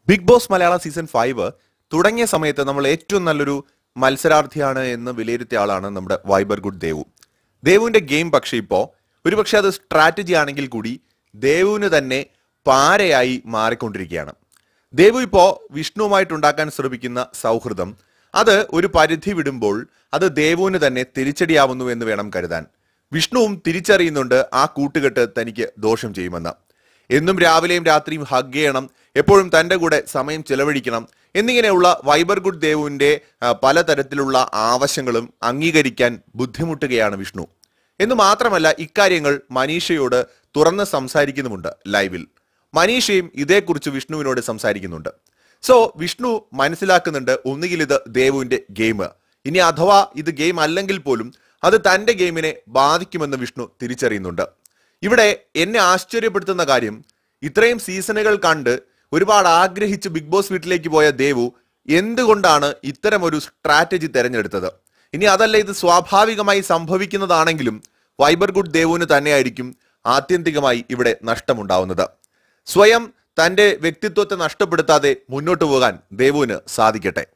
big Boss Malayalam season five തുടങ്ങിയ സമയത്ത് നമ്മൾ ഏറ്റവും നല്ലൊരു മത്സരാർത്ഥിയാണ് എന്ന് വിലയിരുത്തിയ ആളാണ് നമ്മുടെ വൈബർ ഗുഡ് ദേവു ദേവുവിന്റെ ഗെയിം പക്ഷേ ഇപ്പോ ഒരുപക്ഷെ അത് സ്ട്രാറ്റജി ആണെങ്കിൽ കൂടി ദേവുവിന് തന്നെ പാരയായി മാറിക്കൊണ്ടിരിക്കുകയാണ് ദേവു ഇപ്പോ വിഷ്ണുവുമായിട്ടുണ്ടാക്കാൻ ശ്രമിക്കുന്ന സൗഹൃദം അത് ഒരു പരിധി വിടുമ്പോൾ അത് ദേവുവിന് തന്നെ തിരിച്ചടിയാവുന്നു എന്ന് വേണം കരുതാൻ വിഷ്ണുവും തിരിച്ചറിയുന്നുണ്ട് ആ കൂട്ടുകെട്ട് തനിക്ക് ദോഷം ചെയ്യുമെന്ന് എന്നും രാവിലെയും രാത്രിയും ഹഗ് ചെയ്യണം എപ്പോഴും തന്റെ കൂടെ സമയം ചെലവഴിക്കണം എന്നിങ്ങനെയുള്ള വൈബർ ഗുഡ് ദേവുവിന്റെ ആ, പലതരത്തിലുള്ള ആവശ്യങ്ങളും അംഗീകരിക്കാൻ ബുദ്ധിമുട്ടുകയാണ് വിഷ്ണു എന്ന് മാത്രമല്ല ഇക്കാര്യങ്ങൾ മനീഷയോട് തുറന്ന് സംസാരിക്കുന്നുമുണ്ട് ലൈവിൽ മനീഷയും ഇതേക്കുറിച്ച് വിഷ്ണുവിനോട് സംസാരിക്കുന്നുണ്ട് സോ വിഷ്ണു മനസ്സിലാക്കുന്നുണ്ട് ഒന്നുകിൽ ഇത് ദേവുവിന്റെ ഗെയിം ഇനി അഥവാ ഇത് ഗെയിം അല്ലെങ്കിൽ പോലും അത് തന്റെ ഗെയിമിനെ ബാധിക്കുമെന്ന് വിഷ്ണു തിരിച്ചറിയുന്നുണ്ട് ഇവിടെ എന്നെ ആശ്ചര്യപ്പെടുത്തുന്ന കാര്യം ഇത്രയും സീസണുകൾ കണ്ട് ഒരുപാട് ആഗ്രഹിച്ച് ബിഗ് ബോസ് വീട്ടിലേക്ക് പോയ ദേവു എന്തുകൊണ്ടാണ് ഇത്തരം ഒരു സ്ട്രാറ്റജി തെരഞ്ഞെടുത്തത് ഇനി അതല്ല ഇത് സ്വാഭാവികമായി സംഭവിക്കുന്നതാണെങ്കിലും വൈബർ ഗുഡ് ദേവുവിന് തന്നെയായിരിക്കും ആത്യന്തികമായി ഇവിടെ നഷ്ടമുണ്ടാവുന്നത് സ്വയം തന്റെ വ്യക്തിത്വത്തെ നഷ്ടപ്പെടുത്താതെ മുന്നോട്ട് പോകാൻ ദേവുവിന് സാധിക്കട്ടെ